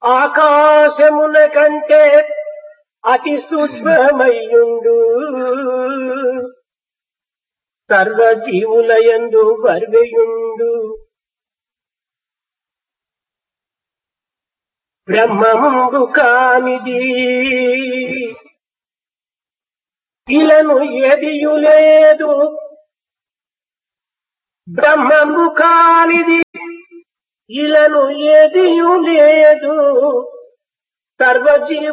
ఆకాశమున కంటే అతి సూక్ష్మమయ్యుండు సర్వజీవులయందు బర్వెయుండు బ్రహ్మముందు కానిది ఇలను ఎదియు లేదు బ్రహ్మము కానిది ఇలను ఎదియు లేదు సర్వజీవ